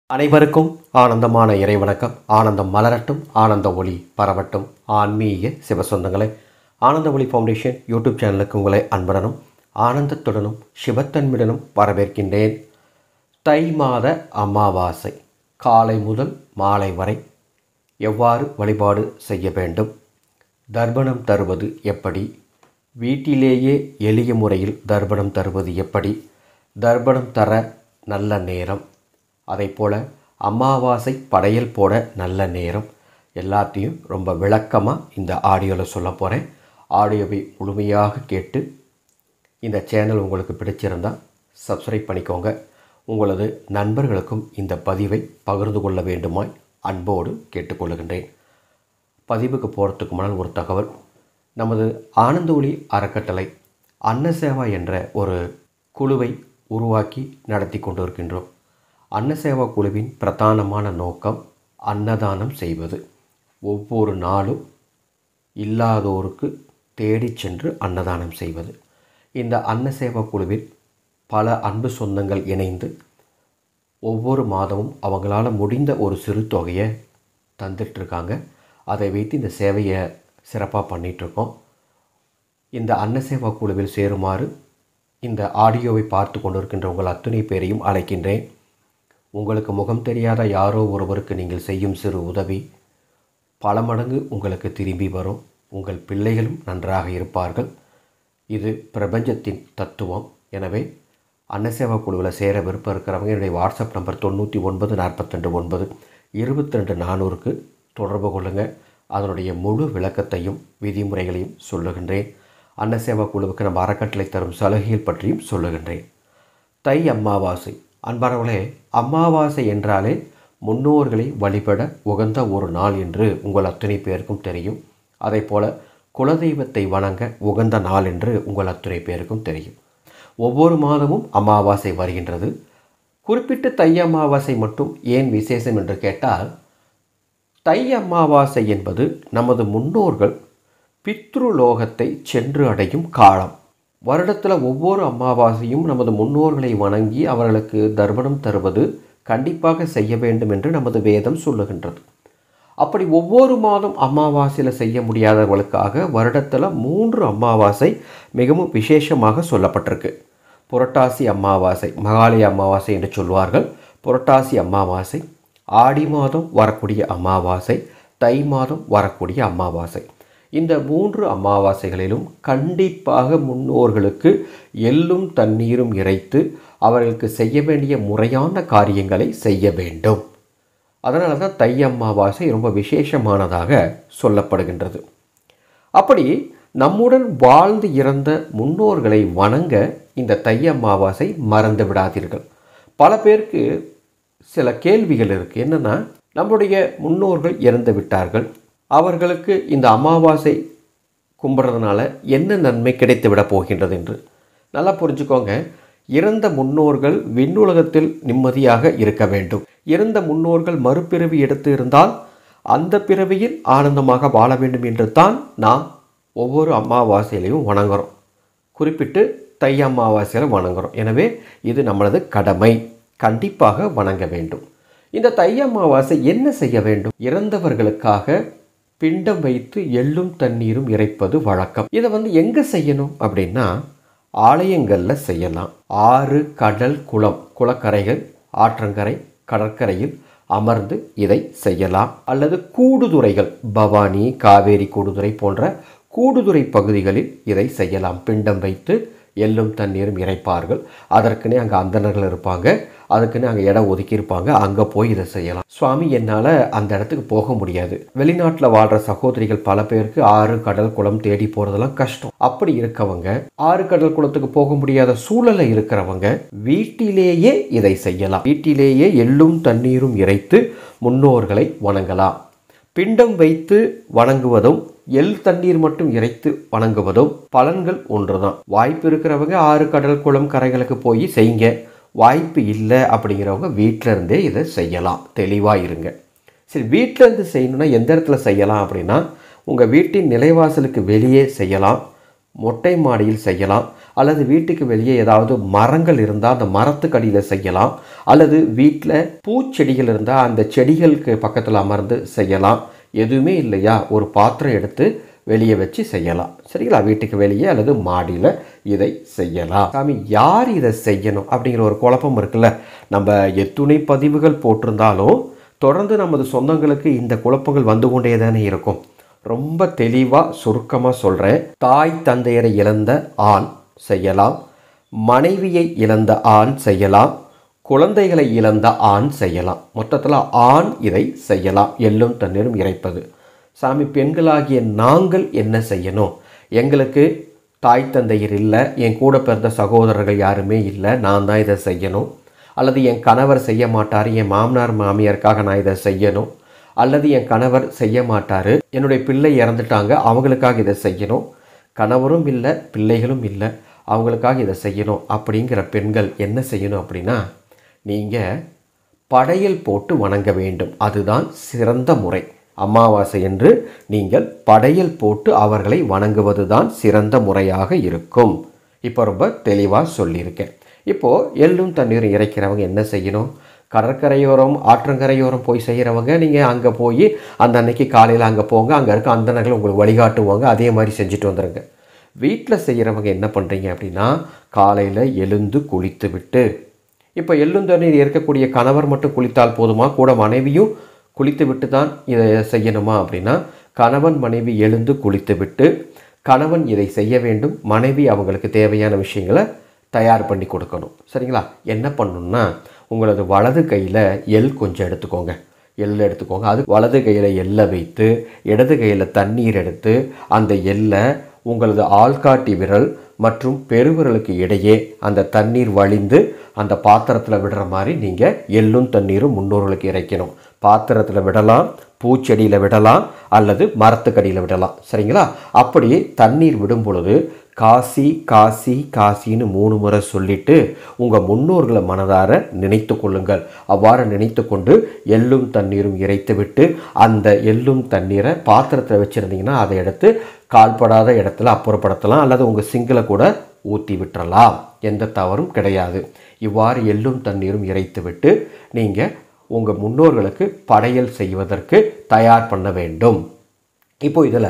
அனைவருக்கும் ஆனந்தமான இறைவணக்கம் ஆனந்தம் மலரட்டும் ஆனந்த ஒளி பரவட்டும் ஆன்மீக சிவசொந்தங்களே ஆனந்த ஒளி ஃபவுண்டேஷன் யூடியூப் சேனலுக்கு உங்களை அன்புடனும் ஆனந்தத்துடனும் சிவத்தன்மையுடனும் வரவேற்கின்றேன் தை மாத அமாவாசை காலை முதல் மாலை வரை எவ்வாறு வழிபாடு செய்ய வேண்டும் தர்ப்பணம் தருவது எப்படி வீட்டிலேயே எளிய முறையில் தர்ப்பணம் தருவது எப்படி தர்ப்பணம் தர நல்ல நேரம் அதே போல் அமாவாசை படையல் போட நல்ல நேரம் எல்லாத்தையும் ரொம்ப விளக்கமாக இந்த ஆடியோவில் சொல்ல போகிறேன் ஆடியோவை முழுமையாக கேட்டு இந்த சேனல் உங்களுக்கு பிடிச்சிருந்தா சப்ஸ்கிரைப் பண்ணிக்கோங்க உங்களது நண்பர்களுக்கும் இந்த பதிவை பகிர்ந்து கொள்ள வேண்டுமாய் அன்போடு கேட்டுக்கொள்கின்றேன் பதிவுக்கு போகிறதுக்கு முன்னால் ஒரு தகவல் நமது ஆனந்த ஒளி அறக்கட்டளை அன்னசேவா என்ற ஒரு குழுவை உருவாக்கி நடத்தி கொண்டிருக்கின்றோம் அன்னசேவா குழுவின் பிரதானமான நோக்கம் அன்னதானம் செய்வது ஒவ்வொரு நாளும் இல்லாதோருக்கு தேடிச் சென்று அன்னதானம் செய்வது இந்த அன்னசேவா குழுவில் பல அன்பு சொந்தங்கள் இணைந்து ஒவ்வொரு மாதமும் அவங்களால முடிந்த ஒரு சிறு தொகையை தந்துட்டுருக்காங்க அதை வைத்து இந்த சேவையை சிறப்பாக பண்ணிகிட்ருக்கோம் இந்த அன்னசேவா குழுவில் சேருமாறு இந்த ஆடியோவை பார்த்து கொண்டிருக்கின்ற உங்கள் அத்துணை பேரையும் அழைக்கின்றேன் உங்களுக்கு முகம் தெரியாத யாரோ ஒருவருக்கு நீங்கள் செய்யும் சிறு உதவி பல மடங்கு உங்களுக்கு திரும்பி வரும் உங்கள் பிள்ளைகளும் நன்றாக இருப்பார்கள் இது பிரபஞ்சத்தின் தத்துவம் எனவே அன்னசேவா குழுவில் சேர விருப்பம் இருக்கிறவங்க என்னுடைய வாட்ஸ்அப் நம்பர் தொண்ணூற்றி ஒன்பது நாற்பத்தெண்டு ஒன்பது இருபத்தி ரெண்டு நானூறுக்கு தொடர்பு கொள்ளுங்கள் அதனுடைய முழு விளக்கத்தையும் விதிமுறைகளையும் சொல்லுகின்றேன் அன்னசேவா குழுவுக்கு நம்ம அறக்கட்டளை தரும் சலுகைகள் பற்றியும் சொல்லுகின்றேன் தை அமாவாசை அன்பானவர்களே அமாவாசை என்றாலே முன்னோர்களை வழிபட உகந்த ஒரு நாள் என்று உங்கள் அத்தனை பேருக்கும் தெரியும் அதே போல குலதெய்வத்தை வணங்க உகந்த நாள் என்று உங்கள் அத்தனை பேருக்கும் தெரியும் ஒவ்வொரு மாதமும் அமாவாசை வருகின்றது குறிப்பிட்ட தை அமாவாசை மட்டும் ஏன் விசேஷம் என்று கேட்டால் தை அமாவாசை என்பது நமது முன்னோர்கள் பித்ருலோகத்தை சென்று அடையும் காலம் வருடத்தில் ஒவ்வொரு அமாவாசையும் நமது முன்னோர்களை வணங்கி அவர்களுக்கு தர்ப்பணம் தருவது கண்டிப்பாக செய்ய வேண்டும் என்று நமது வேதம் சொல்லுகின்றது அப்படி ஒவ்வொரு மாதம் அமாவாசையில் செய்ய முடியாதவர்களுக்காக வருடத்தில் மூன்று அமாவாசை மிகவும் விசேஷமாக சொல்லப்பட்டிருக்கு புரட்டாசி அமாவாசை மகாலய அமாவாசை என்று சொல்வார்கள் புரட்டாசி அமாவாசை ஆடி மாதம் வரக்கூடிய அமாவாசை தை மாதம் வரக்கூடிய அமாவாசை இந்த மூன்று அமாவாசைகளிலும் கண்டிப்பாக முன்னோர்களுக்கு எள்ளும் தண்ணீரும் இறைத்து அவர்களுக்கு செய்ய வேண்டிய முறையான காரியங்களை செய்ய வேண்டும் அதனால தான் தை அமாவாசை ரொம்ப விசேஷமானதாக சொல்லப்படுகின்றது அப்படி நம்முடன் வாழ்ந்து இறந்த முன்னோர்களை வணங்க இந்த தை அமாவாசை மறந்து விடாதீர்கள் பல பேருக்கு சில கேள்விகள் இருக்குது என்னென்னா நம்முடைய முன்னோர்கள் இறந்து விட்டார்கள் அவர்களுக்கு இந்த அமாவாசை கும்பிட்றதுனால என்ன நன்மை கிடைத்து விட போகின்றது என்று நல்லா புரிஞ்சுக்கோங்க இறந்த முன்னோர்கள் விண்ணுலகத்தில் நிம்மதியாக இருக்க வேண்டும் இறந்த முன்னோர்கள் மறுபிறவி எடுத்து இருந்தால் அந்த பிறவியில் ஆனந்தமாக வாழ வேண்டும் என்று தான் நாம் ஒவ்வொரு அமாவாசையிலையும் வணங்குறோம் குறிப்பிட்டு தை அமாவாசையில் வணங்குறோம் எனவே இது நம்மளது கடமை கண்டிப்பாக வணங்க வேண்டும் இந்த தை அமாவாசை என்ன செய்ய வேண்டும் இறந்தவர்களுக்காக பிண்டம் வைத்து எள்ளும் தண்ணீரும் இறைப்பது வழக்கம் இதை வந்து எங்கே செய்யணும் அப்படின்னா ஆலயங்களில் செய்யலாம் ஆறு கடல் குளம் குளக்கரைகள் ஆற்றங்கரை கடற்கரையில் அமர்ந்து இதை செய்யலாம் அல்லது கூடுதுறைகள் பவானி காவேரி கூடுதுறை போன்ற கூடுதுறை பகுதிகளில் இதை செய்யலாம் பிண்டம் வைத்து எள்ளும் தண்ணீரும் இறைப்பார்கள் அதற்குன்னே அங்கே அந்தணர்கள் இருப்பாங்க அதுக்குன்னு அங்கே இடம் ஒதுக்கியிருப்பாங்க அங்கே போய் இதை செய்யலாம் சுவாமி என்னால் அந்த இடத்துக்கு போக முடியாது வெளிநாட்டில் வாழ்கிற சகோதரிகள் பல பேருக்கு ஆறு கடல் குளம் தேடி போகிறதெல்லாம் கஷ்டம் அப்படி இருக்கவங்க ஆறு கடல் குளத்துக்கு போக முடியாத சூழலில் இருக்கிறவங்க வீட்டிலேயே இதை செய்யலாம் வீட்டிலேயே எள்ளும் தண்ணீரும் இறைத்து முன்னோர்களை வணங்கலாம் பிண்டம் வைத்து வணங்குவதும் எள் தண்ணீர் மட்டும் இறைத்து வணங்குவதும் பலன்கள் ஒன்றுதான் வாய்ப்பு இருக்கிறவங்க ஆறு கடல் குளம் கரைகளுக்கு போய் செய்யுங்க வாய்ப்பு இல்லை அப்படிங்கிறவங்க வீட்டில் இருந்தே இதை செய்யலாம் தெளிவாக இருங்க சரி வீட்டில் இருந்து செய்யணும்னா எந்த இடத்துல செய்யலாம் அப்படின்னா உங்கள் வீட்டின் நிலைவாசலுக்கு வெளியே செய்யலாம் மொட்டை மாடியில் செய்யலாம் அல்லது வீட்டுக்கு வெளியே ஏதாவது மரங்கள் இருந்தால் அந்த மரத்துக்கடியில் செய்யலாம் அல்லது வீட்டில் பூச்செடிகள் இருந்தால் அந்த செடிகளுக்கு பக்கத்தில் அமர்ந்து செய்யலாம் எதுவுமே இல்லையா ஒரு பாத்திரம் எடுத்து வெளியே வச்சு செய்யலாம் சரிங்களா வீட்டுக்கு வெளியே அல்லது மாடியில் இதை செய்யலாம் சாமி யார் இதை செய்யணும் அப்படிங்கிற ஒரு குழப்பம் இருக்குல்ல நம்ம எத்துணை பதிவுகள் போட்டிருந்தாலும் தொடர்ந்து நமது சொந்தங்களுக்கு இந்த குழப்பங்கள் வந்து கொண்டே தானே இருக்கும் ரொம்ப தெளிவாக சுருக்கமாக சொல்கிறேன் தாய் தந்தையரை இழந்த ஆண் செய்யலாம் மனைவியை இழந்த ஆண் செய்யலாம் குழந்தைகளை இழந்த ஆண் செய்யலாம் மொத்தத்தில் ஆண் இதை செய்யலாம் எள்ளும் தண்ணீரும் இறைப்பது சாமி பெண்களாகிய நாங்கள் என்ன செய்யணும் எங்களுக்கு தாய் தந்தையர் இல்லை என் கூட பிறந்த சகோதரர்கள் யாருமே இல்லை நான் தான் இதை செய்யணும் அல்லது என் கணவர் செய்ய மாட்டார் என் மாமனார் மாமியாருக்காக நான் இதை செய்யணும் அல்லது என் கணவர் செய்ய மாட்டார் என்னுடைய பிள்ளை இறந்துட்டாங்க அவங்களுக்காக இதை செய்யணும் கணவரும் இல்லை பிள்ளைகளும் இல்லை அவங்களுக்காக இதை செய்யணும் அப்படிங்கிற பெண்கள் என்ன செய்யணும் அப்படின்னா நீங்கள் படையல் போட்டு வணங்க வேண்டும் அதுதான் சிறந்த முறை அமாவாசை என்று நீங்கள் படையல் போட்டு அவர்களை வணங்குவது தான் சிறந்த முறையாக இருக்கும் இப்போ ரொம்ப தெளிவாக சொல்லியிருக்கேன் இப்போது எள்ளும் தண்ணீரும் இறைக்கிறவங்க என்ன செய்யணும் கடற்கரையோரம் ஆற்றங்கரையோரம் போய் செய்கிறவங்க நீங்கள் அங்கே போய் அந்த அன்னைக்கு காலையில் அங்கே போங்க அங்கே இருக்க அந்தனர்கள் உங்களுக்கு வழிகாட்டுவாங்க அதே மாதிரி செஞ்சுட்டு வந்துடுங்க வீட்டில் செய்கிறவங்க என்ன பண்ணுறீங்க அப்படின்னா காலையில் எழுந்து குளித்து விட்டு இப்போ எள்ளுந்தண்ணீர் இருக்கக்கூடிய கணவர் மட்டும் குளித்தால் போதுமா கூட மனைவியும் குளித்து விட்டு தான் இதை செய்யணுமா அப்படின்னா கணவன் மனைவி எழுந்து குளித்து விட்டு கணவன் இதை செய்ய வேண்டும் மனைவி அவங்களுக்கு தேவையான விஷயங்களை தயார் பண்ணி கொடுக்கணும் சரிங்களா என்ன பண்ணணும்னா உங்களது வலது கையில் எள் கொஞ்சம் எடுத்துக்கோங்க எள் எடுத்துக்கோங்க அது வலது கையில் எள்ளை வைத்து இடது கையில் தண்ணீர் எடுத்து அந்த எள்ளை உங்களது ஆள்காட்டி விரல் மற்றும் பெருவிரலுக்கு இடையே அந்த தண்ணீர் வழிந்து அந்த பாத்திரத்தில் விடுற மாதிரி நீங்கள் எள்ளும் தண்ணீரும் முன்னோர்களுக்கு இறைக்கணும் பாத்திரத்தில் விடலாம் பூச்செடியில் விடலாம் அல்லது மரத்துக்கடியில் விடலாம் சரிங்களா அப்படி தண்ணீர் விடும் பொழுது காசி காசி காசின்னு மூணு முறை சொல்லிட்டு உங்கள் முன்னோர்களை மனதார நினைத்து கொள்ளுங்கள் அவ்வாறு நினைத்து கொண்டு எள்ளும் தண்ணீரும் இறைத்து விட்டு அந்த எள்ளும் தண்ணீரை பாத்திரத்தில் வச்சுருந்தீங்கன்னா அதை எடுத்து கால்படாத இடத்துல அப்புறப்படுத்தலாம் அல்லது உங்கள் சிங்கில் கூட ஊற்றி விட்டுறலாம் எந்த தவறும் கிடையாது இவ்வாறு எள்ளும் தண்ணீரும் இறைத்து விட்டு நீங்கள் உங்கள் முன்னோர்களுக்கு படையல் செய்வதற்கு தயார் பண்ண வேண்டும் இப்போ இதில்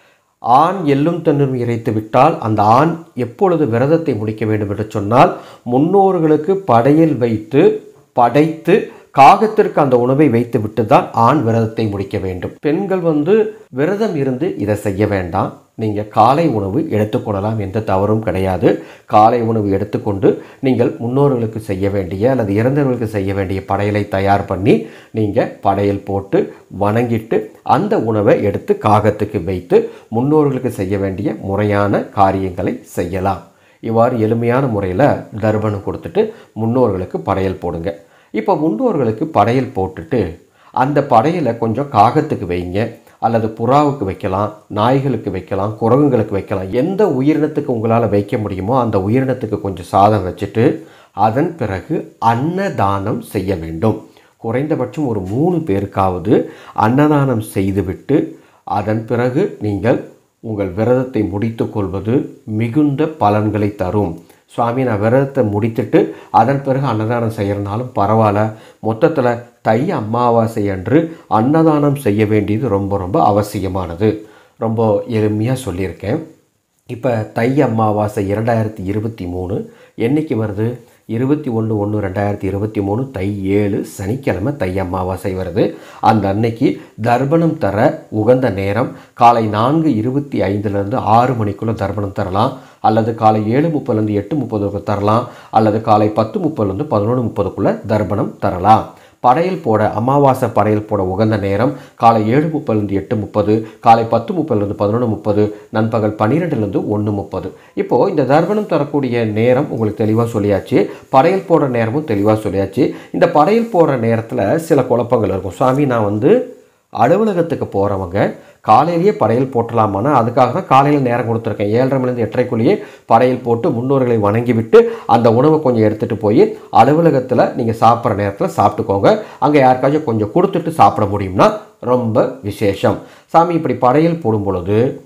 ஆண் எள்ளும் தண்ணீரும் இறைத்து விட்டால் அந்த ஆண் எப்பொழுது விரதத்தை முடிக்க வேண்டும் என்று சொன்னால் முன்னோர்களுக்கு படையல் வைத்து படைத்து காகத்திற்கு அந்த உணவை வைத்து விட்டு தான் ஆண் விரதத்தை முடிக்க வேண்டும் பெண்கள் வந்து விரதம் இருந்து இதை செய்ய வேண்டாம் நீங்கள் காலை உணவு எடுத்துக்கொள்ளலாம் எந்த தவறும் கிடையாது காலை உணவு எடுத்துக்கொண்டு நீங்கள் முன்னோர்களுக்கு செய்ய வேண்டிய அல்லது இறந்தவர்களுக்கு செய்ய வேண்டிய படையலை தயார் பண்ணி நீங்கள் படையல் போட்டு வணங்கிட்டு அந்த உணவை எடுத்து காகத்துக்கு வைத்து முன்னோர்களுக்கு செய்ய வேண்டிய முறையான காரியங்களை செய்யலாம் இவ்வாறு எளிமையான முறையில் தர்ப்பணம் கொடுத்துட்டு முன்னோர்களுக்கு படையல் போடுங்க இப்போ முன்னோர்களுக்கு படையல் போட்டுட்டு அந்த படையலை கொஞ்சம் காகத்துக்கு வைங்க அல்லது புறாவுக்கு வைக்கலாம் நாய்களுக்கு வைக்கலாம் குரங்குகளுக்கு வைக்கலாம் எந்த உயிரினத்துக்கு உங்களால் வைக்க முடியுமோ அந்த உயிரினத்துக்கு கொஞ்சம் சாதம் வச்சுட்டு அதன் பிறகு அன்னதானம் செய்ய வேண்டும் குறைந்தபட்சம் ஒரு மூணு பேருக்காவது அன்னதானம் செய்துவிட்டு அதன் பிறகு நீங்கள் உங்கள் விரதத்தை முடித்து கொள்வது மிகுந்த பலன்களை தரும் சுவாமி நான் விரதத்தை முடித்துட்டு அதன் பிறகு அன்னதானம் செய்கிறனாலும் பரவாயில்ல மொத்தத்தில் தை அமாவாசை அன்று அன்னதானம் செய்ய வேண்டியது ரொம்ப ரொம்ப அவசியமானது ரொம்ப எளிமையாக சொல்லியிருக்கேன் இப்போ தை அமாவாசை இரண்டாயிரத்தி இருபத்தி மூணு என்னைக்கு வருது இருபத்தி ஒன்று ஒன்று ரெண்டாயிரத்தி இருபத்தி மூணு தை ஏழு சனிக்கிழமை தை அமாவாசை வருது அந்த அன்னைக்கு தர்ப்பணம் தர உகந்த நேரம் காலை நான்கு இருபத்தி ஐந்துலேருந்து ஆறு மணிக்குள்ளே தர்ப்பணம் தரலாம் அல்லது காலை ஏழு முப்பதுலேருந்து எட்டு முப்பதுக்கு தரலாம் அல்லது காலை பத்து முப்பதுலேருந்து பதினொன்று முப்பதுக்குள்ளே தர்ப்பணம் தரலாம் படையல் போட அமாவாசை படையல் போட உகந்த நேரம் காலை ஏழு முப்பதுலேருந்து எட்டு முப்பது காலை பத்து முப்பதுலேருந்து பதினொன்று முப்பது நண்பகல் பன்னிரெண்டுலேருந்து ஒன்று முப்பது இப்போது இந்த தர்ப்பணம் தரக்கூடிய நேரம் உங்களுக்கு தெளிவாக சொல்லியாச்சு படையல் போடுற நேரமும் தெளிவாக சொல்லியாச்சு இந்த படையல் போடுற நேரத்தில் சில குழப்பங்கள் இருக்கும் சுவாமி நான் வந்து அலுவலகத்துக்கு போகிறவங்க காலையிலேயே படையல் போட்டலாமான்னா அதுக்காக தான் காலையில் நேரம் கொடுத்துருக்கேன் ஏழரை மணிலேருந்து எட்டரைக்குள்ளேயே படையல் போட்டு முன்னோர்களை வணங்கி விட்டு அந்த உணவை கொஞ்சம் எடுத்துகிட்டு போய் அலுவலகத்தில் நீங்கள் சாப்பிட்ற நேரத்தில் சாப்பிட்டுக்கோங்க அங்கே யாருக்காச்சும் கொஞ்சம் கொடுத்துட்டு சாப்பிட முடியும்னா ரொம்ப விசேஷம் சாமி இப்படி படையல் போடும் பொழுது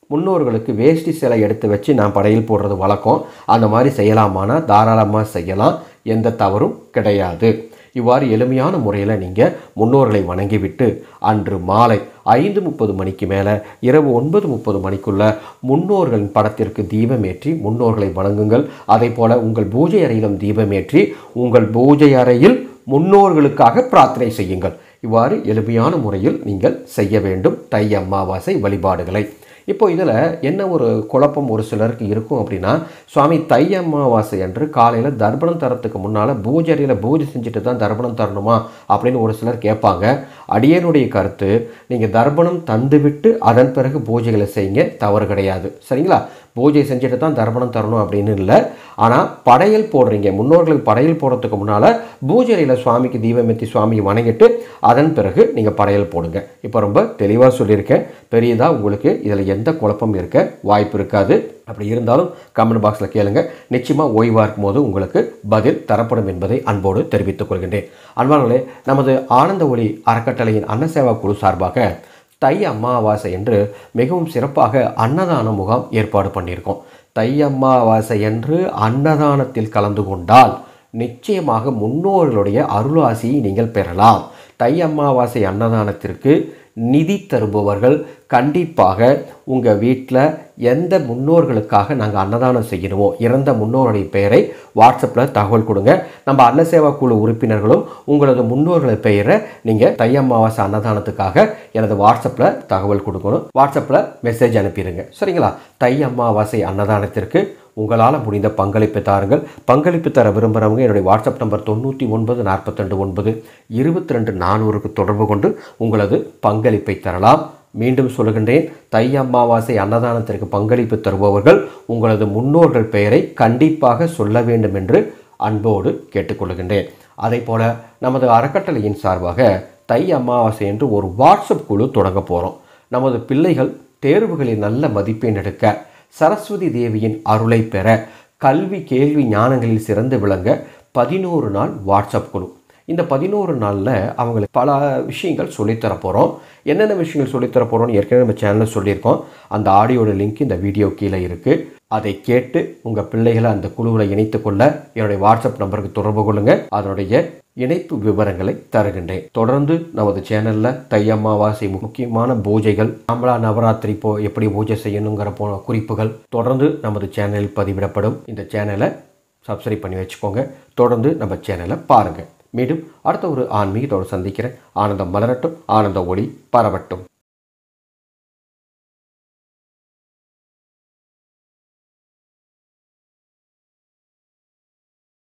முன்னோர்களுக்கு வேஷ்டி சிலை எடுத்து வச்சு நான் படையல் போடுறது வழக்கம் அந்த மாதிரி செய்யலாமானா தாராளமாக செய்யலாம் எந்த தவறும் கிடையாது இவ்வாறு எளிமையான முறையில் நீங்கள் முன்னோர்களை வணங்கிவிட்டு அன்று மாலை ஐந்து முப்பது மணிக்கு மேலே இரவு ஒன்பது முப்பது மணிக்குள்ள முன்னோர்களின் படத்திற்கு தீபமேற்றி முன்னோர்களை வணங்குங்கள் அதே போல் உங்கள் பூஜை அறையிலும் தீபமேற்றி உங்கள் பூஜை அறையில் முன்னோர்களுக்காக பிரார்த்தனை செய்யுங்கள் இவ்வாறு எளிமையான முறையில் நீங்கள் செய்ய வேண்டும் தை அமாவாசை வழிபாடுகளை இப்போ இதில் என்ன ஒரு குழப்பம் ஒரு சிலருக்கு இருக்கும் அப்படின்னா சுவாமி தை அமாவாசை அன்று காலையில் தர்ப்பணம் தரத்துக்கு முன்னால் பூஜையில் பூஜை செஞ்சுட்டு தான் தர்ப்பணம் தரணுமா அப்படின்னு ஒரு சிலர் கேட்பாங்க அடியனுடைய கருத்து நீங்கள் தர்ப்பணம் தந்துவிட்டு அதன் பிறகு பூஜைகளை செய்யுங்க தவறு கிடையாது சரிங்களா பூஜை செஞ்சுட்டு தான் தர்ப்பணம் தரணும் அப்படின்னு இல்லை ஆனால் படையல் போடுறீங்க முன்னோர்களுக்கு படையல் போடுறதுக்கு முன்னால் பூஜையில் சுவாமிக்கு தீபமேத்தி சுவாமியை வணங்கிட்டு அதன் பிறகு நீங்கள் படையல் போடுங்க இப்போ ரொம்ப தெளிவாக சொல்லியிருக்கேன் பெரியதாக உங்களுக்கு இதில் எந்த குழப்பம் இருக்க வாய்ப்பு இருக்காது அப்படி இருந்தாலும் கமெண்ட் பாக்ஸில் கேளுங்க நிச்சயமாக ஓய்வாக இருக்கும்போது உங்களுக்கு பதில் தரப்படும் என்பதை அன்போடு தெரிவித்துக் கொள்கின்றேன் அன்பானவர்களே நமது ஆனந்த ஒளி அறக்கட்டளையின் அன்னசேவா குழு சார்பாக தை அமாவாசை என்று மிகவும் சிறப்பாக அன்னதான முகாம் ஏற்பாடு பண்ணியிருக்கோம் தை அமாவாசை என்று அன்னதானத்தில் கலந்து கொண்டால் நிச்சயமாக முன்னோர்களுடைய அருளாசியை நீங்கள் பெறலாம் தை அமாவாசை அன்னதானத்திற்கு நிதி தருபவர்கள் கண்டிப்பாக உங்கள் வீட்டில் எந்த முன்னோர்களுக்காக நாங்கள் அன்னதானம் செய்யணுமோ இறந்த முன்னோருடைய பெயரை வாட்ஸ்அப்பில் தகவல் கொடுங்க நம்ம அன்னசேவா குழு உறுப்பினர்களும் உங்களது முன்னோர்களை பெயரை நீங்கள் தை அமாவாசை அன்னதானத்துக்காக எனது வாட்ஸ்அப்பில் தகவல் கொடுக்கணும் வாட்ஸ்அப்பில் மெசேஜ் அனுப்பிடுங்க சரிங்களா தை அமாவாசை அன்னதானத்திற்கு உங்களால் முடிந்த பங்களிப்பு தாருங்கள் பங்களிப்பு தர விரும்புகிறவங்க என்னுடைய வாட்ஸ்அப் நம்பர் தொண்ணூற்றி ஒன்பது நாற்பத்தெண்டு ஒன்பது இருபத்தி ரெண்டு நானூறுக்கு தொடர்பு கொண்டு உங்களது பங்களிப்பை தரலாம் மீண்டும் சொல்லுகின்றேன் தை அமாவாசை அன்னதானத்திற்கு பங்களிப்பு தருபவர்கள் உங்களது முன்னோர்கள் பெயரை கண்டிப்பாக சொல்ல வேண்டும் என்று அன்போடு கேட்டுக்கொள்கின்றேன் அதே போல நமது அறக்கட்டளையின் சார்பாக தை அமாவாசை என்று ஒரு வாட்ஸ்அப் குழு தொடங்க போகிறோம் நமது பிள்ளைகள் தேர்வுகளில் நல்ல மதிப்பெண் எடுக்க சரஸ்வதி தேவியின் அருளை பெற கல்வி கேள்வி ஞானங்களில் சிறந்து விளங்க பதினோரு நாள் வாட்ஸ்அப் குழு இந்த பதினோரு நாளில் அவங்களுக்கு பல விஷயங்கள் சொல்லித்தர போகிறோம் என்னென்ன விஷயங்கள் சொல்லித்தர போகிறோம்னு ஏற்கனவே நம்ம சேனலில் சொல்லியிருக்கோம் அந்த ஆடியோட லிங்க் இந்த வீடியோ கீழே இருக்குது அதை கேட்டு உங்கள் பிள்ளைகளை அந்த குழுவில் இணைத்து கொள்ள என்னுடைய வாட்ஸ்அப் நம்பருக்கு தொடர்பு கொள்ளுங்கள் அதனுடைய இணைப்பு விவரங்களை தருகின்றேன் தொடர்ந்து நமது சேனலில் தை அமாவாசை முக்கியமான பூஜைகள் நம்மளா நவராத்திரி போ எப்படி பூஜை செய்யணுங்கிற போ குறிப்புகள் தொடர்ந்து நமது சேனலில் பதிவிடப்படும் இந்த சேனலை சப்ஸ்கிரைப் பண்ணி வச்சுக்கோங்க தொடர்ந்து நம்ம சேனலை பாருங்கள் மீண்டும் அடுத்த ஒரு ஆன்மீகத்தோடு சந்திக்கிறேன் ஆனந்தம் மலரட்டும் ஆனந்த ஒளி பரவட்டும்